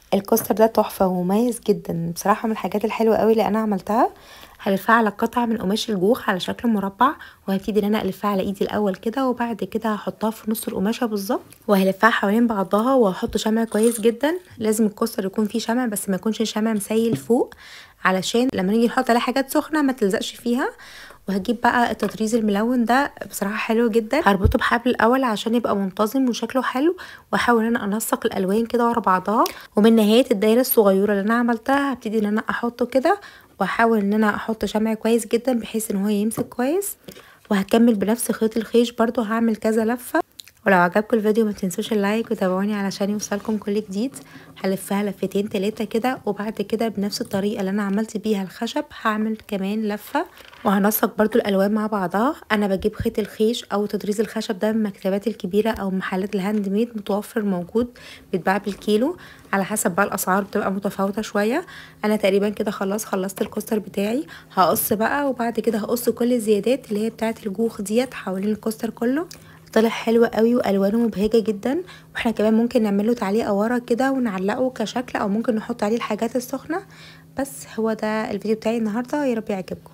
الكوستر ده تحفه ومميز جدا بصراحه من الحاجات الحلوه قوي اللي انا عملتها هلفها على قطعه من قماش الجوخ على شكل مربع وهبتدي ان انا الفها على ايدي الاول كده وبعد كده هحطها في نص القماشه بالظبط وهلفها حوالين بعضها وهحط شمع كويس جدا لازم الكوستر يكون فيه شمع بس ما يكونش شمع مسيل فوق علشان لما نيجي نحط عليه حاجات سخنه ما تلزقش فيها وهجيب بقى التطريز الملون ده بصراحه حلو جدا هربطه بحبل الاول عشان يبقى منتظم وشكله حلو واحاول ان انا انسق الالوان كده ورا بعضها ومن نهايه الدايره الصغيره اللي انا عملتها هبتدي ان انا احطه كده واحاول ان انا احط شمع كويس جدا بحيث ان هو يمسك كويس وهكمل بنفس خيط الخيش برضو هعمل كذا لفه ولو عجبكم الفيديو ما تنسوش اللايك وتابعوني علشان يوصلكم كل جديد هلفها لفتين تلاتة كده وبعد كده بنفس الطريقة اللي انا عملت بيها الخشب هعمل كمان لفة وهنسق برضو الالوان مع بعضها انا بجيب خيط الخيش او تطريز الخشب ده من المكتبات الكبيرة او محلات الهاند ميد متوفر موجود بيتباع بالكيلو على حسب بقى الاسعار بتبقى متفاوتة شوية انا تقريبا كده خلاص خلصت الكوستر بتاعي هقص بقى وبعد كده هقص كل الزيادات اللي هي بتاعت الجوخ ديت حوالين الكوستر كله طلع حلو قوي والوانه مبهجه جدا واحنا كمان ممكن نعمله تعليقه ورا كده ونعلقه كشكل او ممكن نحط عليه الحاجات السخنه بس هو ده الفيديو بتاعي النهارده يا رب يعجبكم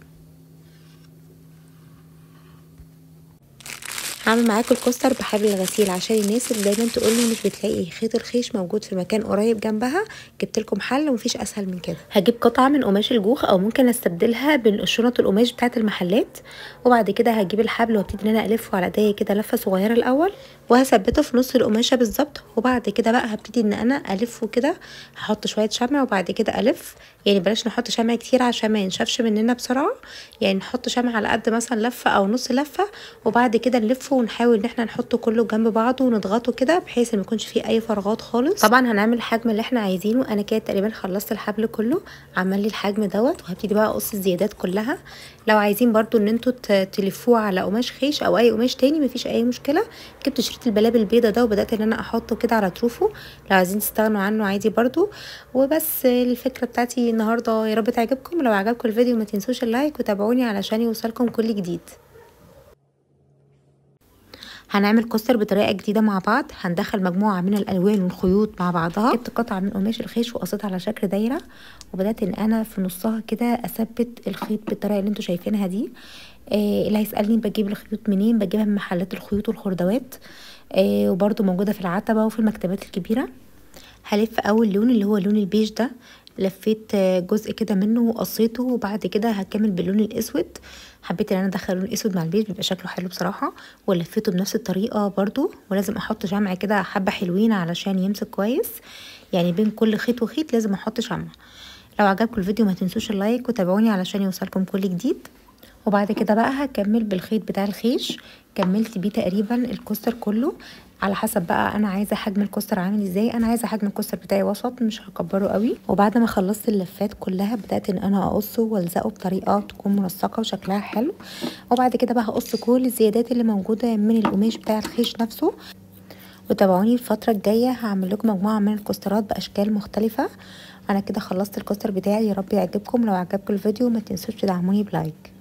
هعمل معاكم الكوستر بحبل الغسيل عشان الناس اللي دايما تقول لي مش بتلاقي خيط الخيش موجود في مكان قريب جنبها جبت لكم حل ومفيش اسهل من كده هجيب قطعه من قماش الجوخ او ممكن استبدلها بالشنط القماش بتاعه المحلات وبعد كده هجيب الحبل وابتدي ان انا الفه على ايديا كده لفه صغيره الاول وهثبته في نص القماشه بالظبط وبعد كده بقى هبتدي ان انا الفه كده هحط شويه شمع وبعد كده الف يعني بلاش نحط شمع كتير عشان ما ينشفش مننا بسرعه يعني نحط شمع على قد مثلا لفه او نص لفه وبعد كده نلفه ونحاول ان احنا نحطه كله جنب بعضه ونضغطه كده بحيث ما يكونش فيه اي فراغات خالص طبعا هنعمل الحجم اللي احنا عايزينه انا كده تقريبا خلصت الحبل كله عمل لي الحجم دوت وهبتدي بقى اقص الزيادات كلها لو عايزين برضو ان انتوا تلفوه على قماش خيش او اي قماش تاني مفيش اي مشكله جبت شريط البلاب البيضه ده وبدات ان انا احطه كده على طروفه لو عايزين تستغنوا عنه عادي برضو وبس الفكره بتاعتي النهارده يا رب تعجبكم لو عجبكم الفيديو ما تنسوش اللايك وتابعوني علشان يوصلكم كل جديد هنعمل كوستر بطريقه جديده مع بعض هندخل مجموعه من الالوان والخيوط مع بعضها جبت قطعه من قماش الخيش وقصيتها على شكل دايره وبدات ان انا في نصها كده اثبت الخيط بالطريقه اللي انتوا شايفينها دي آه اللي هيسالني بجيب الخيوط منين بجيبها من محلات الخيوط والخردوات آه وبرده موجوده في العتبه وفي المكتبات الكبيره هلف اول لون اللي هو لون البيج ده لفيت جزء كده منه وقصيته وبعد كده هكمل باللون الاسود حبيت ان انا ادخل لون اسود مع البيج بيبقى شكله حلو بصراحه ولفيته بنفس الطريقه برضو ولازم احط شمع كده حبه حلوين علشان يمسك كويس يعني بين كل خيط وخيط لازم احط شمع لو عجبكم الفيديو ما تنسوش اللايك وتابعوني علشان يوصلكم كل جديد وبعد كده بقى هكمل بالخيط بتاع الخيش كملت بيه تقريبا الكوستر كله على حسب بقى انا عايزه حجم الكوستر عامل ازاي انا عايزه حجم الكوستر بتاعي وسط مش هكبره قوي وبعد ما خلصت اللفات كلها بدات ان انا اقصه والزقه بطريقه تكون منسقه وشكلها حلو وبعد كده بقى هقص كل الزيادات اللي موجوده من القماش بتاع الخيش نفسه وتابعوني الفتره الجايه هعمل لكم مجموعه من الكوسترات باشكال مختلفه انا كده خلصت الكوستر بتاعي يا رب يعجبكم لو عجبكم الفيديو ما تنسوش تدعموني بلايك